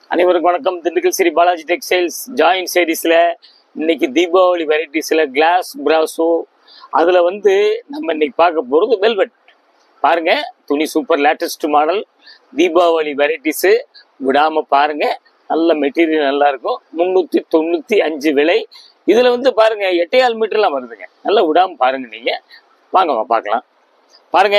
அனைவருக்கும் வணக்கம் Dindigul Sri Balaji textiles join சைடிஸில் இன்னைக்கு தீபாவளி வெரைட்டிஸில் கிளாஸ் பிராசோ அதில் வந்து நம்ம இன்னைக்கு பார்க்க போகிறது வெல்வெட் பாருங்க துணி super latest model Deepavali varieties விடாமல் பாருங்க நல்ல மெட்டீரியல் நல்லா இருக்கும் முந்நூற்றி தொண்ணூற்றி அஞ்சு விலை இதில் வந்து பாருங்க எட்டையால் மீட்டர்லாம் வருதுங்க நல்லா விடாமல் பாருங்க நீங்கள் வாங்க பார்க்கலாம் பாருங்க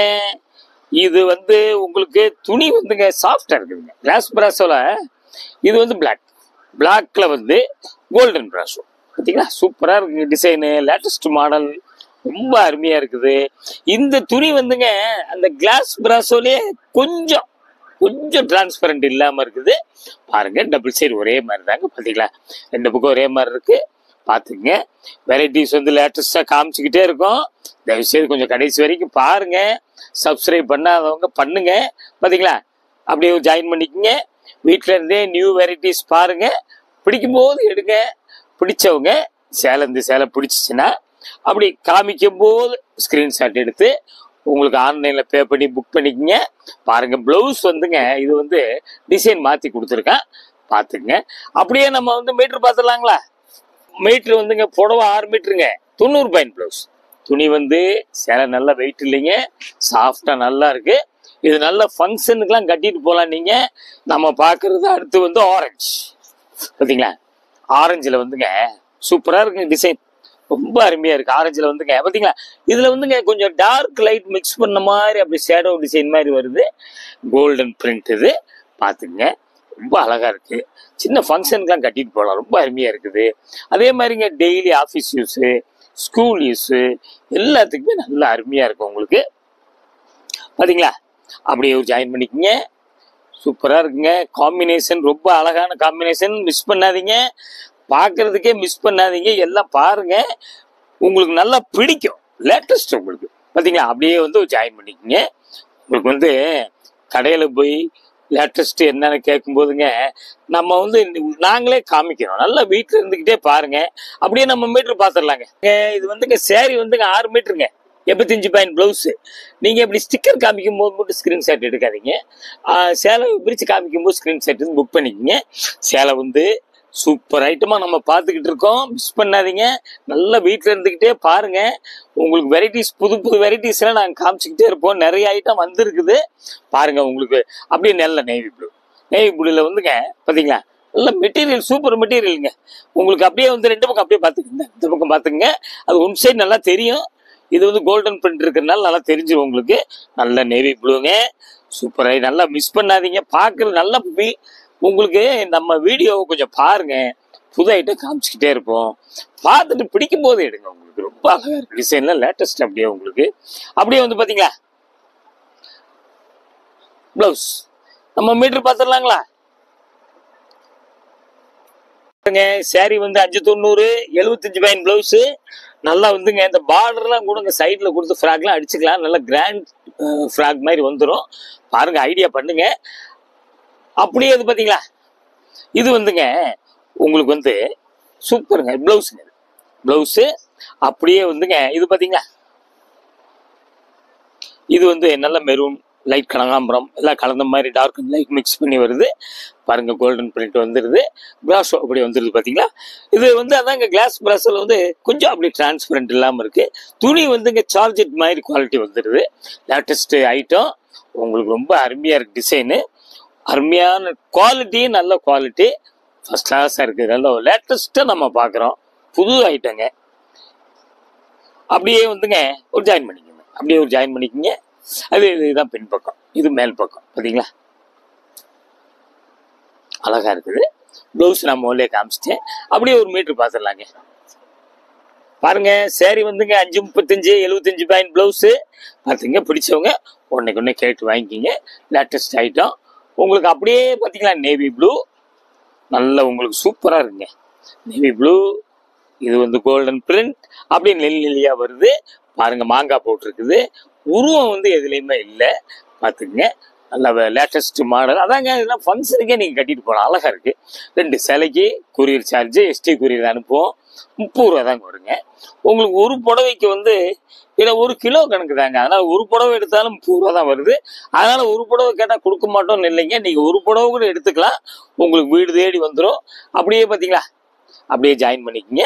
இது வந்து உங்களுக்கு துணி வந்துங்க சாஃப்டா இருக்குதுங்க கிளாஸ் பிராஸோல இது வந்து பிளாக் பிளாக்ல வந்து கோல்டன் பிராஸோ பார்த்தீங்களா சூப்பரா இருக்கு டிசைனு லேட்டஸ்ட் மாடல் ரொம்ப அருமையா இருக்குது இந்த துணி வந்துங்க அந்த கிளாஸ் பிராஸோலயே கொஞ்சம் கொஞ்சம் டிரான்ஸ்பரண்ட் இல்லாம இருக்குது பாருங்க டபுள் சைடு ஒரே மாதிரி தாங்க பாத்தீங்களா ரெண்டு பக்கம் ஒரே மாதிரி இருக்கு பாத்துங்க வெரைட்டிஸ் வந்து லேட்டஸ்டா காமிச்சுக்கிட்டே இருக்கோம் தயவு செய்து கொஞ்சம் கடைசி வரைக்கும் பாருங்க சப்ஸ்கிரைப் பண்ணாதவங்க பண்ணுங்க பாத்தீங்களா அப்படியே ஜாயின் பண்ணிக்கங்க வீட்ல இருந்தே நியூ வெரைட்டிஸ் பாருங்க பிடிக்கும் போது எடுங்க பிடிச்சவங்க சேலை இந்த சேலை பிடிச்சிச்சுன்னா அப்படி காமிக்கும் போது ஸ்கிரீன்ஷாட் எடுத்து உங்களுக்கு ஆன்லைன்ல பே பண்ணி புக் பண்ணிக்கங்க பாருங்க பிளவுஸ் வந்துங்க இது வந்து டிசைன் மாத்தி கொடுத்துருக்கேன் பாத்துங்க அப்படியே நம்ம வந்து மீட்டர் பார்த்துடலாங்களா மீட்டர் வந்துங்க புடவை ஆறு மீட்டருங்க தொண்ணூறு பாயிண்ட் பிளவுஸ் துணி வந்து சேலை நல்லா வெயிட் இல்லைங்க சாஃப்டா நல்லா இருக்கு இது நல்ல ஃபங்க்ஷனுக்குலாம் கட்டிட்டு போகலாம் நீங்க நம்ம பார்க்கறது அடுத்து வந்து ஆரஞ்சு பார்த்தீங்களா ஆரஞ்சில் வந்துங்க சூப்பரா இருக்குங்க டிசைன் ரொம்ப அருமையா இருக்கு ஆரஞ்சில் வந்துங்க பார்த்தீங்களா இதுல வந்துங்க கொஞ்சம் டார்க் லைட் மிக்ஸ் பண்ண மாதிரி அப்படி ஷேடோ டிசைன் மாதிரி வருது கோல்டன் பிரிண்ட் இது பார்த்துங்க ரொம்ப அழகா இருக்கு சின்ன ஃபங்க்ஷனுக்குலாம் கட்டிட்டு போகலாம் ரொம்ப அருமையா இருக்குது அதே மாதிரிங்க daily office use school use எல்லாத்துக்குமே நல்லா அருமையா இருக்கும் உங்களுக்கு பாத்தீங்களா அப்படியே ஜாயின் பண்ணிக்கங்க சூப்பரா இருக்குங்க காம்பினேஷன் ரொம்ப அழகான காம்பினேஷன் மிஸ் பண்ணாதீங்க பார்க்கறதுக்கே மிஸ் பண்ணாதீங்க எல்லாம் பாருங்க உங்களுக்கு நல்லா பிடிக்கும் லேட்டஸ்ட் உங்களுக்கு பாத்தீங்களா அப்படியே வந்து ஜாயின் பண்ணிக்கங்க உங்களுக்கு வந்து கடையில போய் லேட்டஸ்ட் என்னன்னு கேட்கும் போதுங்க நம்ம வந்து நாங்களே காமிக்கிறோம் நல்லா வீட்டுல இருந்துகிட்டே பாருங்க அப்படியே நம்ம மீட்டர் பாத்துடலாங்க இது வந்துங்க சேரீ வந்துங்க ஆறு மீட்டருங்க எண்பத்தஞ்சு பாயிண்ட் பிளவுஸ் நீங்க இப்படி ஸ்டிக்கர் காமிக்கும் போது மட்டும் ஸ்கிரீன்ஷாட் எடுக்காதீங்க ஆஹ் சேலை பிரிச்சு காமிக்கும் போது ஸ்கிரீன்ஷாட் வந்து புக் பண்ணிக்கங்க சேலை வந்து சூப்பர் ஐட்டமா நம்ம பார்த்துக்கிட்டு இருக்கோம் மிஸ் பண்ணாதீங்க நல்லா வீட்டில் இருந்துக்கிட்டே பாருங்க உங்களுக்கு வெரைட்டிஸ் புது புது வெரைட்டிஸ் எல்லாம் நாங்கள் காமிச்சிக்கிட்டே இருப்போம் நிறைய ஐட்டம் வந்திருக்குது பாருங்க உங்களுக்கு அப்படியே நல்ல நேவி ப்ளூ நேவி ப்ளூல வந்துங்க பார்த்தீங்களா நல்ல மெட்டீரியல் சூப்பர் மெட்டீரியலுங்க உங்களுக்கு அப்படியே வந்து ரெண்டு பக்கம் அப்படியே பார்த்துக்குங்க இந்த பக்கம் பார்த்துக்குங்க அது ஒன் சைடு நல்லா தெரியும் இது வந்து கோல்டன் பிரிண்ட் இருக்கிறதுனால நல்லா தெரிஞ்சிடும் உங்களுக்கு நல்ல நேவி ப்ளூங்க சூப்பராக நல்லா மிஸ் பண்ணாதீங்க பார்க்குறது நல்ல வி- உங்களுக்கு நம்ம வீடியோவை கொஞ்சம் பாருங்க புது ஐட்டம் காமிச்சிக்கிட்டே இருப்போம் பார்த்துட்டு பிடிக்கும் போது எடுங்க உங்களுக்கு ரொம்ப அழகா இருக்கு டிசைன்ல லேட்டஸ்ட் அப்படியே உங்களுக்கு அப்படியே வந்து பாத்தீங்களா பிளவுஸ் நம்ம மீட்டர் பார்த்துடலாங்களா சாரி வந்து அஞ்சு தொண்ணூறு எழுபத்தஞ்சு பாயிண்ட் பிளவுஸ் நல்லா வந்துங்க இந்த பார்டர்லாம் கூட இந்த சைடில் கொடுத்து ஃப்ராக்லாம் அடிச்சுக்கலாம் நல்லா கிராண்ட் ஃப்ராக் மாதிரி வந்துடும் பாருங்க ஐடியா பண்ணுங்க அப்படியே இது பார்த்தீங்களா இது வந்துங்க உங்களுக்கு வந்து சூப்பருங்க பிளவுஸுங்க பிளவுஸு அப்படியே வந்துங்க இது பார்த்தீங்களா இது வந்து நல்ல மெரூன் லைட் கனகாம்பரம் எல்லாம் கலந்த மாதிரி டார்க் அண்ட் லைட் மிக்ஸ் பண்ணி வருது பாருங்க கோல்டன் பிரிண்ட் வந்துடுது பிராஷோ அப்படி வந்துடுது பார்த்தீங்களா இது வந்து அதாங்க கிளாஸ் பிராஸில் வந்து கொஞ்சம் அப்படி டிரான்ஸ்பரண்ட் இல்லாமல் இருக்கு துணி வந்துங்க சார்ஜெட் மாதிரி குவாலிட்டி வந்துடுது லேட்டஸ்ட் ஐட்டம் உங்களுக்கு ரொம்ப அருமையாக இருக்கு டிசைனு அருமையான குவாலிட்டியும் நல்ல குவாலிட்டி ஃபர்ஸ்ட் கிளாஸாக இருக்குது நல்ல லேட்டஸ்ட்டாக நம்ம பார்க்குறோம் புது ஐட்டங்க அப்படியே வந்துங்க ஒரு ஜாயின் பண்ணிக்கோங்க அப்படியே ஒரு ஜாயின் பண்ணிக்கோங்க அது இதுதான் பின் பக்கம் இது மேல் பக்கம் பார்த்தீங்களா அழகா இருக்குது ப்ளவுஸ் நான் முதல்ல காமிச்சிட்டேன் அப்படியே ஒரு மீட்டர் பார்த்துடலாங்க பாருங்க சேரீ வந்துங்க அஞ்சு முப்பத்தஞ்சு எழுபத்தஞ்சு பாயிண்ட் ப்ளவுஸு பார்த்துங்க பிடிச்சவங்க உடனே உடனே கேட்டு வாங்கிக்கிங்க லேட்டஸ்ட் ஐட்டம் உங்களுக்கு அப்படியே பார்த்தீங்களா நேவி ப்ளூ நல்ல உங்களுக்கு சூப்பராக இருக்குங்க நேவி ப்ளூ இது வந்து கோல்டன் பிரிண்ட் அப்படியே நெல் நெல்லியா வருது பாருங்க மாங்காய் போட்டிருக்குது உருவம் வந்து எதுலேயுமே இல்லை பார்த்துக்குங்க நல்ல லேட்டஸ்ட் மாடல் அதாங்க இதெல்லாம் ஃபங்க்ஷனுக்கே நீங்கள் கட்டிட்டு போகலாம் அழகா இருக்கு ரெண்டு சிலைக்கு கொரியர் சார்ஜ் எஸ்டி கொரியர் அனுப்புவோம் முப்பது ரூபா தாங்க வருங்க உங்களுக்கு ஒரு புடவைக்கு வந்து இதை ஒரு கிலோ கணக்கு தாங்க அதனால ஒரு புடவை எடுத்தாலும் முப்பது ரூபா தான் வருது அதனால ஒரு புடவை கேட்டால் கொடுக்க மாட்டோம்னு இல்லைங்க நீங்க ஒரு புடவை கூட எடுத்துக்கலாம் உங்களுக்கு வீடு தேடி வந்துடும் அப்படியே பார்த்தீங்களா அப்படியே ஜாயின் பண்ணிக்கங்க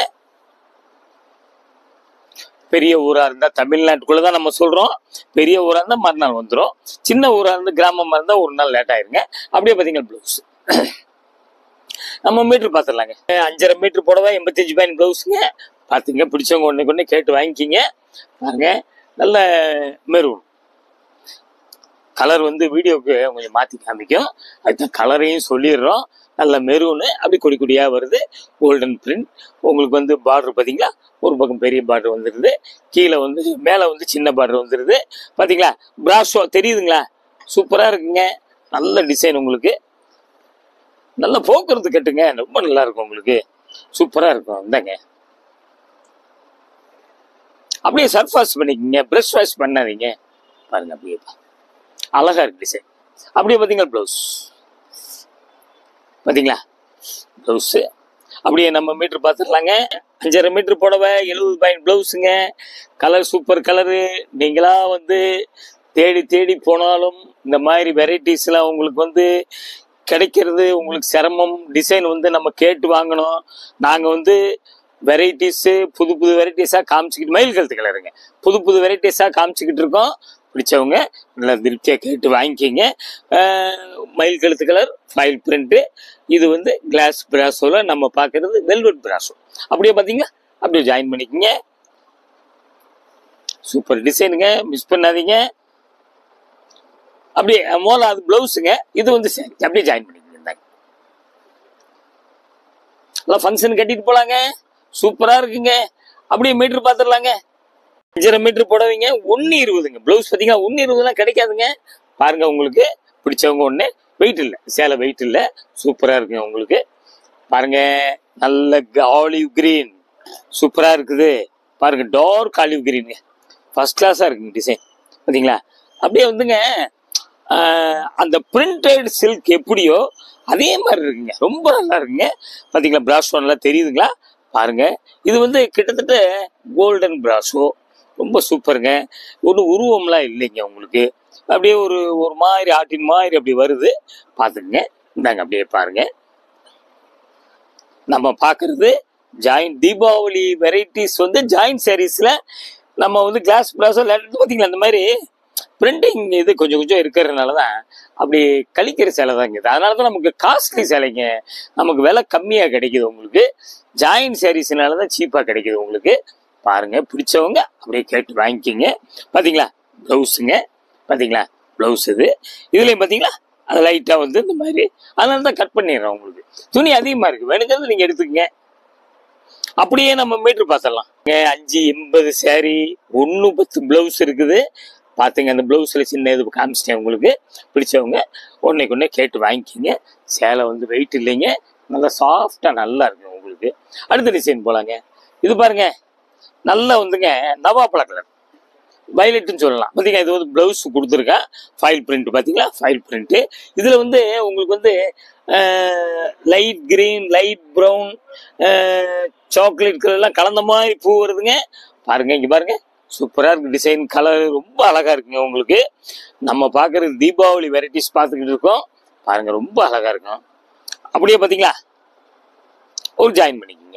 பெரிய ஊரா இருந்தா தமிழ்நாட்டுக்குள்ள தான் நம்ம சொல்றோம் பெரிய ஊரா இருந்தா மறுநாள் வந்துடும் சின்ன ஊரா இருந்து கிராமமா இருந்தா ஒரு நாள் லேட் ஆயிருங்க அப்படியே பார்த்தீங்கன்னா ப்ளவுஸ் நம்ம மீட்டர் பார்த்துடலாங்க அஞ்சரை மீட்டர் புடவை எண்பத்தஞ்சு பாயிண்ட் ப்ளவுஸுங்க பார்த்துங்க பிடிச்சவங்க ஒன்று கொண்டு கேட்டு வாங்கிக்கிங்க பாருங்க நல்ல மெரூன் கலர் வந்து வீடியோக்கு கொஞ்சம் மாற்றி காமிக்கும் அதுக்கு கலரையும் சொல்லிடுறோம் நல்ல மெரூனு அப்படி கொடி கொடியாக வருது கோல்டன் பிரிண்ட் உங்களுக்கு வந்து பார்டர் பார்த்தீங்களா ஒரு பக்கம் பெரிய பார்டர் வந்துடுது கீழே வந்து மேலே வந்து சின்ன பார்டர் வந்துடுது பார்த்தீங்களா பிராஷோ தெரியுதுங்களா சூப்பராக இருக்குங்க நல்ல டிசைன் உங்களுக்கு நல்ல போக்குறது கட்டுங்க ரொம்ப நல்லா இருக்கும் உங்களுக்கு சூப்பராக இருக்கும் இந்தாங்க அப்படியே சர்ஃப் வாஷ் பண்ணிக்கோங்க ப்ரஷ் வாஷ் பண்ணாதீங்க பாருங்க அப்படியே அழகா இருக்கு டிசைன் அப்படியே பார்த்தீங்களா ப்ளவுஸ் பார்த்தீங்களா ப்ளவுஸு அப்படியே நம்ம மீட்டர் பார்த்துடலாங்க அஞ்சரை மீட்டர் புடவை எழுபது பாயிண்ட் ப்ளவுஸுங்க கலர் சூப்பர் கலரு நீங்களா வந்து தேடி தேடி போனாலும் இந்த மாதிரி வெரைட்டிஸ்லாம் உங்களுக்கு வந்து கிடைக்கிறது உங்களுக்கு சிரமம் டிசைன் வந்து நம்ம கேட்டு வாங்கணும் நாங்கள் வந்து வெரைட்டிஸு புது புது வெரைட்டிஸாக காமிச்சிக்கிட்டு மயில் கழுத்து கலருங்க புது புது வெரைட்டிஸாக காமிச்சிக்கிட்டு இருக்கோம் பிடிச்சவங்க நல்லா திருப்தியாக கேட்டு வாங்கிக்கிங்க அஹ் மயில் கழுத்து கலர் ஃபைல் பிரிண்ட்டு இது வந்து கிளாஸ் பிராசோவில் நம்ம பார்க்கறது வெல்வெட் பிராசோ அப்படியே பார்த்தீங்களா அப்படியே ஜாயின் பண்ணிக்கோங்க சூப்பர் டிசைனுங்க மிஸ் பண்ணாதீங்க அப்படியே மோல அது பிளவுஸுங்க இது வந்து சரி அப்படியே ஜாயின் பண்ணிக்கோங்க இந்தாங்க எல்லாம் ஃபங்க்ஷன் கட்டிட்டு போலாங்க சூப்பரா இருக்குங்க அப்படியே மீட்டர் பார்த்துடலாங்க அஞ்சரை மீட்டர் புடவைங்க ஒன்று இருபதுங்க ப்ளவுஸ் பார்த்தீங்கன்னா ஒன்று இருபதுலாம் கிடைக்காதுங்க பாருங்க உங்களுக்கு பிடிச்சவங்க ஒன்று வெயிட் இல்லை சேலை வெயிட் இல்லை சூப்பராக இருக்குங்க உங்களுக்கு பாருங்க நல்ல ஆலிவ் கிரீன் சூப்பராக இருக்குது பாருங்க டார்க் ஆலிவ் கிரீனுங்க ஃபர்ஸ்ட் கிளாஸாக இருக்குங்க டிசைன் பார்த்தீங்களா அப்படியே வந்துங்க ஆஹ், அந்த பிரிண்டட் சில்க் எப்படியோ அதே மாதிரி இருக்குங்க ரொம்ப நல்லா இருக்குங்க பார்த்தீங்களா பிராஷோ நல்லா தெரியுதுங்களா பாருங்க இது வந்து கிட்டத்தட்ட கோல்டன் பிராஷோ ரொம்ப சூப்பருங்க ஒரு உருவம்லாம் இல்லைங்க உங்களுக்கு அப்படியே ஒரு ஒரு மாதிரி ஆட்டின் மாதிரி அப்படி வருது பார்த்துக்குங்க இந்தாங்க அப்படியே பாருங்க நம்ம பார்க்கறது ஜாயின் தீபாவளி வெரைட்டிஸ் வந்து ஜாயின் சாரீஸில் நம்ம வந்து கிளாஸ் பிளாஸோ பார்த்தீங்களா அந்த மாதிரி பிரிண்டிங் இது கொஞ்சம் கொஞ்சம் இருக்கிறதுனால தான் அப்படி கழிக்கிற சேலை தாங்க இது அதனால தான் நமக்கு காஸ்ட்லி சேலைங்க நமக்கு விலை கம்மியாக கிடைக்குது உங்களுக்கு ஜாயின் சாரீஸ்னால தான் சீப்பாக கிடைக்குது உங்களுக்கு பாருங்க பிடிச்சவங்க அப்படியே கேட்டு வாங்கிக்கிங்க பார்த்தீங்களா ப்ளவுஸுங்க பார்த்தீங்களா ப்ளவுஸ் இது இதுலேயும் பார்த்தீங்களா அது லைட்டாக வந்து இந்த மாதிரி அதனால தான் கட் பண்ணிடுறோம் உங்களுக்கு துணி அதிகமாக இருக்குது வேணுங்கிறது நீங்கள் எடுத்துக்கங்க அப்படியே நம்ம மீட்டர் பார்த்துடலாம் இங்க அஞ்சு எண்பது saree ஒன்று பத்து ப்ளவுஸ் இருக்குது பார்த்துங்க அந்த ப்ளவுஸில் சின்ன இது காமிச்சிட்டேன் உங்களுக்கு பிடிச்சவங்க ஒன்றைக்கு ஒன்றே கேட்டு வாங்கிக்கிங்க சேலை வந்து வெயிட் இல்லைங்க நல்லா சாஃப்டாக நல்லா இருக்குங்க உங்களுக்கு அடுத்த டிசைன் போலாங்க இது பாருங்க நல்லா வந்துங்க நவாப்பழ கலர் வயலட்னு சொல்லலாம் பார்த்தீங்கன்னா இது வந்து ப்ளவுஸ் கொடுத்துருக்கேன் ஃபைல் பிரிண்ட் பார்த்தீங்களா ஃபைல் பிரிண்ட்டு இதில் வந்து உங்களுக்கு வந்து light green light brown chocolate கலர்லாம் கலந்த மாதிரி பூ வருதுங்க பாருங்க இங்கே பாருங்க சூப்பராக இருக்கு டிசைன் கலர் ரொம்ப அழகா இருக்குங்க உங்களுக்கு நம்ம பார்க்குறது தீபாவளி வெரைட்டிஸ் பார்த்துக்கிட்டு இருக்கோம் பாருங்க ரொம்ப அழகா இருக்கும் அப்படியே பார்த்தீங்களா ஒரு ஜாயின் பண்ணிக்கோங்க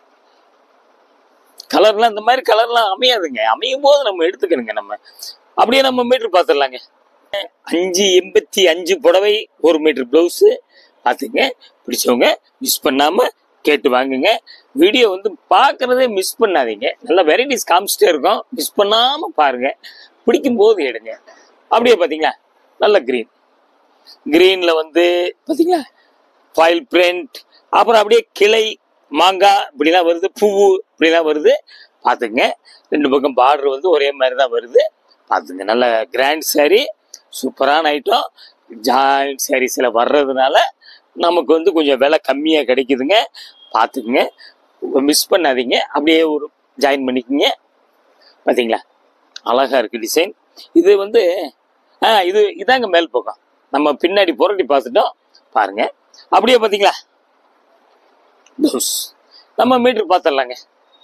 கலர்லாம் இந்த மாதிரி கலர்லாம் அமையாதுங்க அமையும் போது நம்ம எடுத்துக்கணுங்க நம்ம அப்படியே நம்ம மீட்டர் பார்த்துடலாங்க அஞ்சு எண்பத்தி அஞ்சு புடவை ஒரு மீட்டர் பிளவுஸு பார்த்துங்க பிடிச்சவங்க மிஸ் பண்ணாம கேட்டு வாங்குங்க வீடியோ வந்து பார்க்கறதே மிஸ் பண்ணாதீங்க நல்ல வெரைட்டிஸ் காமிச்சிட்டே இருக்கோம் மிஸ் பண்ணாம பாருங்க பிடிக்கும் போது எடுங்க அப்படியே பார்த்தீங்களா நல்ல கிரீன் கிரீன்ல வந்து பார்த்தீங்களா ஃபாயில் பிரிண்ட் அப்புறம் அப்படியே கிளை மாங்காய் இப்படிலாம் வருது பூவு இப்படிலாம் வருது பார்த்துங்க ரெண்டு பக்கம் பார்டர் வந்து ஒரே மாதிரி தான் வருது பார்த்துங்க நல்ல கிராண்ட் saree சூப்பரான ஐட்டம் ஜாயிண்ட் சாரீஸில் வர்றதுனால நமக்கு வந்து கொஞ்சம் விலை கம்மியாக கிடைக்குதுங்க பார்த்துக்குங்க மிஸ் பண்ணாதீங்க அப்படியே ஒரு ஜாயின் பண்ணிக்கோங்க பார்த்தீங்களா அழகா இருக்கு டிசைன் இது வந்து ஆ இது இதாங்க மேல் பக்கம் நம்ம பின்னாடி புரட்டி பார்த்துட்டோம் பாருங்க அப்படியே பார்த்தீங்களா ப்ளவுஸ் நம்ம மீட்டர் பார்த்துடலாங்க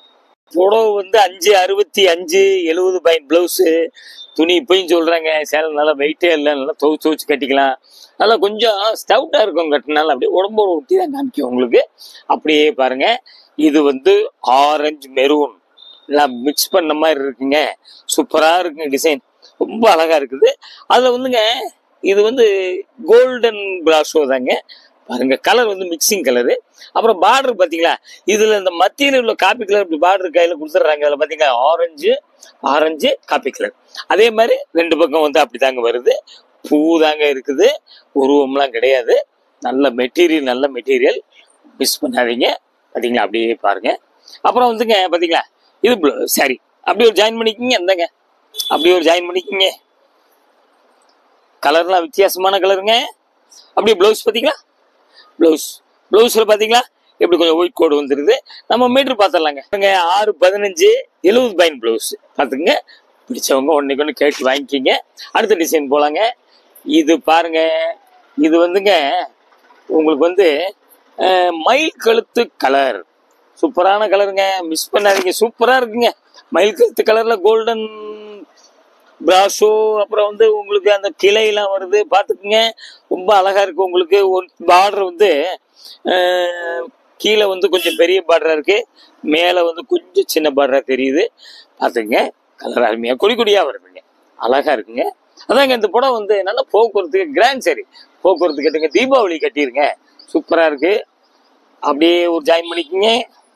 புடவை வந்து அஞ்சு அறுபத்தி அஞ்சு எழுபது பைன் பிளவுஸு துணி இப்பயும் சொல்றாங்க சேலை நல்லா வெயிட்டே இல்லை நல்லா துவச்சு துவச்சு கட்டிக்கலாம் நல்லா கொஞ்சம் ஸ்டவுட்டா இருக்கும் கட்டினால அப்படியே உடம்போட ஒட்டி தான் காமிக்கும் உங்களுக்கு அப்படியே பாருங்க இது வந்து ஆரஞ்சு மெரூன் எல்லாம் மிக்ஸ் பண்ண மாதிரி இருக்குங்க சூப்பரா இருக்குங்க டிசைன் ரொம்ப அழகா இருக்குது அதுல வந்துங்க இது வந்து கோல்டன் பிராஷோ தாங்க பாருங்க கலர் வந்து மிக்சிங் கலரு அப்புறம் பார்டர் பாத்தீங்களா இதுல இந்த மத்தியில உள்ள காப்பி கலர் இப்படி பார்டர் கையில கொடுத்துட்றாங்க அதுல பாத்தீங்களா ஆரஞ்சு ஆரஞ்சு காப்பி கலர் அதே மாதிரி ரெண்டு பக்கம் வந்து அப்படிதாங்க வருது பூ தாங்க இருக்குது உருவம்லாம் கிடையாது நல்ல மெட்டீரியல் நல்ல மெட்டீரியல் மிஸ் பண்ணாதீங்க பாத்தீங்களா அப்படியே பாருங்க அப்புறம் வந்துங்க பாத்தீங்களா இது சாரி அப்படியே ஒரு ஜாயின் பண்ணிக்கிங்க இந்தாங்க அப்படியே ஒரு ஜாயின் பண்ணிக்கிங்க கலர்லாம் வித்தியாசமான கலருங்க அப்படியே ப்ளவுஸ் பார்த்தீங்களா ப்ளவுஸ் ப்ளவுஸில் பார்த்தீங்களா எப்படி கொஞ்சம் ஒயிட் கோடு வந்துருது நம்ம மீட்டர் பார்த்துடலாங்க பாருங்க ஆறு பதினஞ்சு எழுபது பைன் ப்ளவுஸ் பார்த்துங்க பிடிச்சவங்க ஒன்றைக்கு ஒன்று கேட்டு வாங்கிக்கிங்க அடுத்த டிசைன் போலாங்க இது பாருங்க இது வந்துங்க உங்களுக்கு வந்து அஹ், மயில் கழுத்து கலர் சூப்பரான கலருங்க மிஸ் பண்ணாதீங்க சூப்பராக இருக்குங்க மயில் கழுத்து கலரில் கோல்டன் பிராஷோ அப்புறம் வந்து உங்களுக்கு அந்த கிளையெல்லாம் வருது பார்த்துக்குங்க ரொம்ப அழகா இருக்கு உங்களுக்கு ஒரு பார்டர் வந்து அஹ், கீழே வந்து கொஞ்சம் பெரிய பார்டரா இருக்கு மேலே வந்து கொஞ்சம் சின்ன பார்டரா தெரியுது பார்த்துங்க கலர் அருமையா கொடி கொடியா வருதுங்க அழகா இருக்குங்க அதாங்க இந்த புடவை வந்து நல்லா போக்குவரத்துக்கு கிராண்ட் சரி போக்குவரத்து கட்டுங்க தீபாவளி கட்டிருங்க சூப்பரா இருக்கு அப்படியே ஒரு ஜாயின் பண்ணிக்கங்க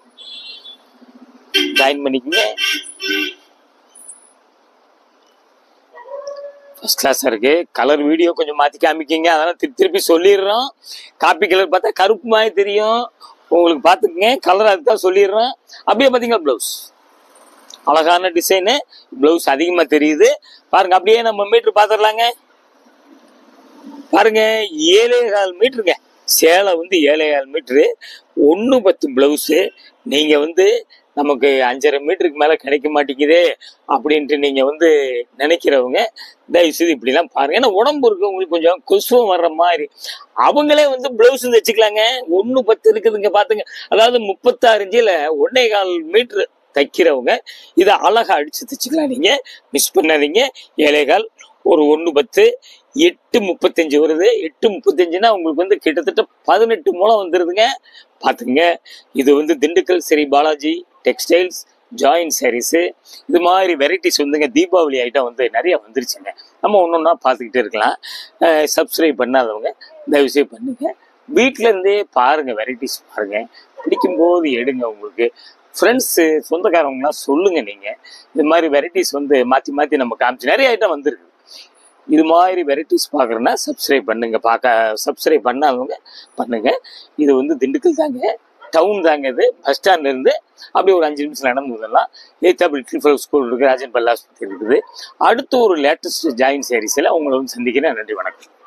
ஜாயின் பண்ணிக்கங்க ஃபர்ஸ்ட் கிளாஸ் இருக்கு கலர் வீடியோ கொஞ்சம் மாத்தி காமிக்கிங்க அதெல்லாம் திருப்பி திருப்பி சொல்லிடுறோம் காப்பி கலர் பார்த்தா கருப்பு மாதிரி தெரியும் உங்களுக்கு பார்த்துக்குங்க கலர் அதுதான் சொல்லிடுறோம் அப்படியே பார்த்தீங்களா ப்ளவுஸ் அழகான டிசைனு ப்ளவுஸ் அதிகமாக தெரியுது பாருங்க அப்படியே நம்ம மீட்டர் பார்த்துடலாங்க பாருங்க ஏழே கால் மீட்டருங்க சேலை வந்து ஏழே கால் மீட்ரு ஒன்று பத்து ப்ளவுஸு நீங்கள் வந்து நமக்கு அஞ்சரை மீட்டருக்கு மேலே கிடைக்க மாட்டேங்குதே அப்படின்ட்டு நீங்கள் வந்து நினைக்கிறவங்க தயவுசெய்து இப்படிலாம் பாருங்க ஏன்னா உடம்பு இருக்கவங்களுக்கு கொஞ்சம் கொசுவம் வர்ற மாதிரி அவங்களே வந்து பிளவுஸ் தைச்சுக்கலாங்க ஒன்று பத்து இருக்குதுங்க பார்த்துங்க அதாவது முப்பத்தாறு இஞ்சில் ஒன்னே கால் மீட்ரு தைக்கிறவங்க இதை அழகா அடிச்சு தைச்சுக்கலாம் நீங்க மிஸ் பண்ணாதீங்க ஏழைகால் ஒரு ஒன்று பத்து எட்டு முப்பத்தஞ்சு வருது எட்டு முப்பத்தஞ்சுனா உங்களுக்கு வந்து கிட்டத்தட்ட பதினெட்டு மூலம் வந்துருதுங்க பார்த்துங்க இது வந்து திண்டுக்கல் ஸ்ரீ பாலாஜி டெக்ஸ்டைல்ஸ் ஜாயின் சாரீஸு இது மாதிரி வெரைட்டிஸ் வந்துங்க தீபாவளி ஐட்டம் வந்து நிறைய வந்துருச்சுங்க நம்ம ஒன்று ஒன்றா பார்த்துக்கிட்டே இருக்கலாம் சப்ஸ்கிரைப் பண்ணாதவங்க தயவுசெய்து பண்ணுங்க வீட்ல இருந்தே பாருங்க வெரைட்டிஸ் பாருங்க பிடிக்கும்போது எடுங்க உங்களுக்கு ஃப்ரெண்ட்ஸு சொந்தக்காரவங்களாம் சொல்லுங்க நீங்க இது மாதிரி வெரைட்டிஸ் வந்து மாற்றி மாற்றி நம்ம காமிச்சு நிறைய ஐட்டம் வந்துருக்கு இது மாதிரி வெரைட்டிஸ் பார்க்குறேன்னா சப்ஸ்கிரைப் பண்ணுங்க பார்க்க சப்ஸ்கிரைப் பண்ணாதவங்க பண்ணுங்க இது வந்து திண்டுக்கல் தாங்க டவுன் தாங்க இது பஸ் ஸ்டாண்ட்ல இருந்து அப்படியே ஒரு அஞ்சு நிமிஷம் நடந்து வரலாம் ஏத்தாப்பிள் ட்ரிஃபல் ஸ்கூல் இருக்கு ராஜன் பல்லாஸ்பத்திரி இருக்குது அடுத்து ஒரு லேட்டஸ்ட் ஜாயின் சாரீஸில் உங்களை வந்து சந்திக்கிறேன் நன்றி வணக்கம்